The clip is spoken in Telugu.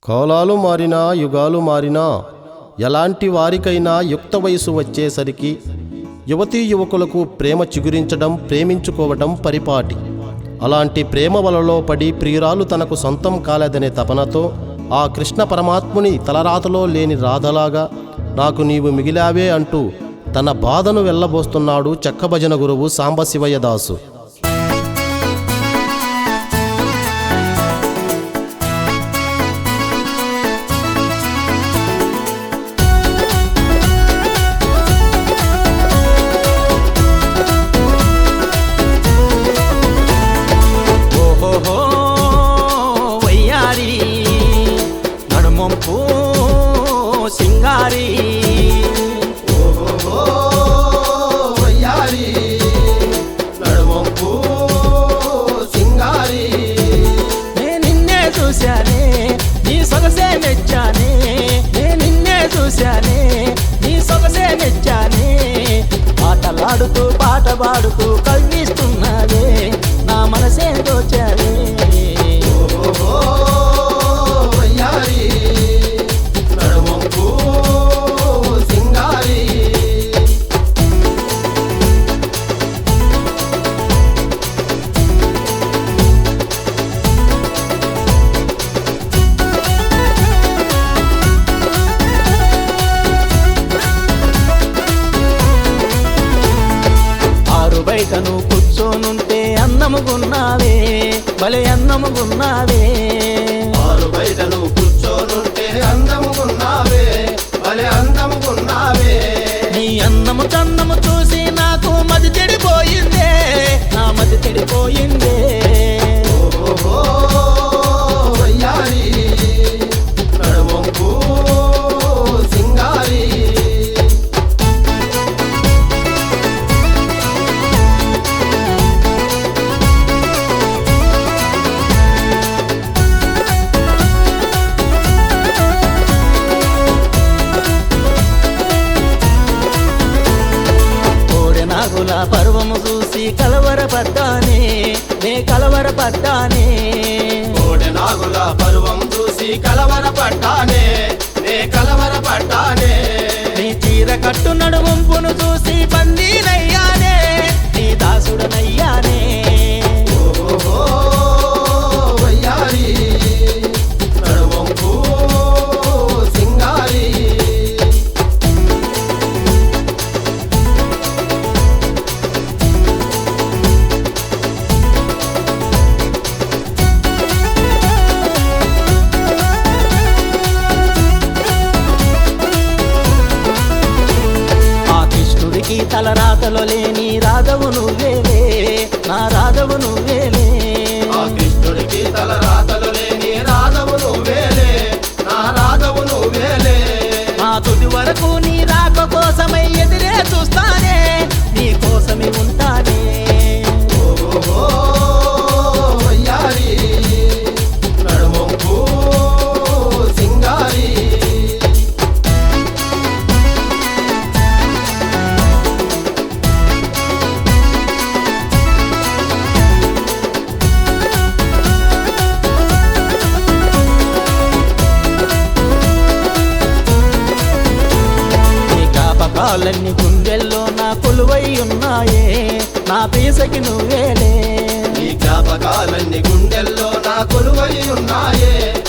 కాలాలు మారినా యుగాలు మారినా ఎలాంటి వారికైనా యుక్త వయసు వచ్చేసరికి యువతీ యువకులకు ప్రేమ చిగురించడం ప్రేమించుకోవడం పరిపాటి అలాంటి ప్రేమ వలలో పడి ప్రియురాలు తనకు సొంతం కాలేదనే తపనతో ఆ కృష్ణ పరమాత్ముని తలరాతలో లేని రాధలాగా నాకు నీవు మిగిలావే అంటూ తన బాధను వెళ్ళబోస్తున్నాడు చెక్కభజన గురువు సాంబశివయ్య దాసు ఓహోహో వయ్యారి నడుమొంపు సింగారి వయ్యారి నడుమొంపు సింగారి నే నిన్నే చూశానే నీ సొగసే మెచ్చానే నే నిన్నే చూశానే నీ సొగసే మెచ్చానే ఆటలాడుతూ పాట పాడుతూ కవ్విస్తున్నావే నా మనసే దోచావే వయ్యారి నడుమొంపు సింగారి ఆరు బయటను కూర్చోనుంటే అన్నముగున్నావే భలే అన్నముగున్నావే ఆరు బయటను కూర్చోనుంటే అందముకున్నావే భలే అందముకున్నావే నీ అన్నము చన్నము చూసి నాకు మది చెడిపోయిందే నా మది చెడిపోయిందే ఓహో వయ్యారి నడుమొంపు సింగారి కోడె నాగుల పర్వము చూసి కలవరపడ్డానే నే కలవరపడ్డానే కోడె నాగుల పరువం చూసి కలవర పడ్డానే నే కలవర పడ్డానే నీ చీర కట్టు నడుముంపును చూసి బందీనయ్యానే నీ దాసుడనయ్యానే ఓహో వయ్యారి నడుమొంపు సింగారి ఆ కృష్ణుడికి తలరాతలో లేని రాధవు నువ్వేలే నా రాధవు నువ్వేలే ఆ కృష్ణుడికి తల రాతలు లేని రాధవు నువ్వేలే నా రాధవు నువ్వేలే నా తుది వరకు నీ రాక కోసమై ఎదిరే చూస్తానే నీ కోసమే ఉంటానే ఓహో వయ్యారి నడుమొంపు సింగారి నీ జ్ఞాపకాలన్నీ గుండెల్లో నా కొలువై ఉన్నాయే నా పీసకి నువ్వేలే ఈ జ్ఞాపకాలన్నీ గుండెల్లో నా కొలువై ఉన్నాయే